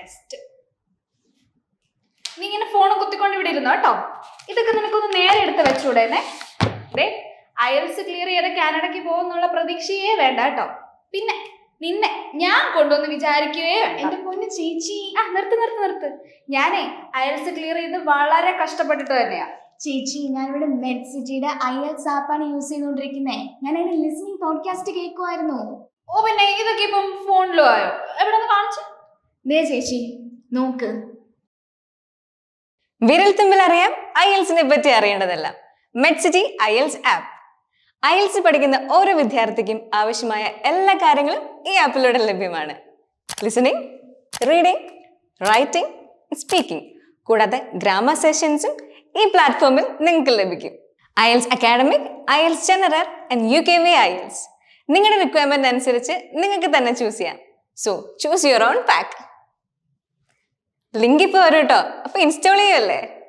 test നീ ഇങ്ങനെ phone കുത്തിക്കൊണ്ട് ഇവിടെ ഇരുന്നോ കേട്ടോ ഇതൊക്കെ നിനക്കൊന്ന് നേരെ എടുത്ത് വെച്ചൂടേനെ ദേ അയൽസ് ക്ലിയർ ചെയ്ത കാനഡയ്ക്ക് പോകുന്നുള്ള പ്രതീക്ഷയേ വേണ്ട കേട്ടോ പിന്നെ നിന്നെ ഞാൻ കൊണ്ടുവന്ന് വിചാരിക്കുകയേ വേണ്ട എന്റെ പൊന്ന് ചേച്ചി ആ നിർത്ത് നിർത്ത് നിർത്ത് ഞാനേ അയൽസ് ക്ലിയർ ചെയ്ത് വളരെ കഷ്ടപ്പെട്ടിട്ട് തന്നെയാ ചേച്ചി ഞാനിവിടെ മെഡ് സിറ്റിയുടെ ഐ എൽസ് ആപ്പാണ് യൂസ് ചെയ്തുകൊണ്ടിരിക്കുന്നത് ഞാൻ അതിന്റെ ലിസണിങ് പോഡ്കാസ്റ്റ് കേൾക്കുമായിരുന്നു ഓ പിന്നെ ഇതൊക്കെ ഇപ്പം ഫോണിലും ആയോ എവിടെ ഒന്ന് കാണിച്ചു ദേ ചേച്ചി നോക്ക് വിരൽ തുമ്പിൽ അറിയാം ഐഎൽസിനെ പറ്റി അറിയേണ്ടതല്ല മെഡ്സിറ്റി ഐഎൽസ് ആപ്പ് ഐഎൽസ് പഠിക്കുന്ന ഓരോ വിദ്യാർത്ഥിക്കും ആവശ്യമായ എല്ലാ കാര്യങ്ങളും ഈ ആപ്പിലൂടെ ലഭ്യമാണ് ലിസണിങ് റീഡിംഗ് റൈറ്റിംഗ് സ്പീക്കിംഗ് കൂടാതെ ഗ്രാമർ സെഷൻസും ഈ പ്ലാറ്റ്ഫോമിൽ നിങ്ങൾക്ക് ലഭിക്കും IELTS academic IELTS general and U K V IELTS നിങ്ങളുടെ റിക്വയർമെന്റ് അനുസരിച്ച് നിങ്ങൾക്ക് തന്നെ ചൂസ് ചെയ്യാം so choose your own pack link ഇപ്പോൾ വരും കേട്ടോ അപ്പൊ ഇൻസ്റ്റാൾ ചെയ്യുമല്ലേ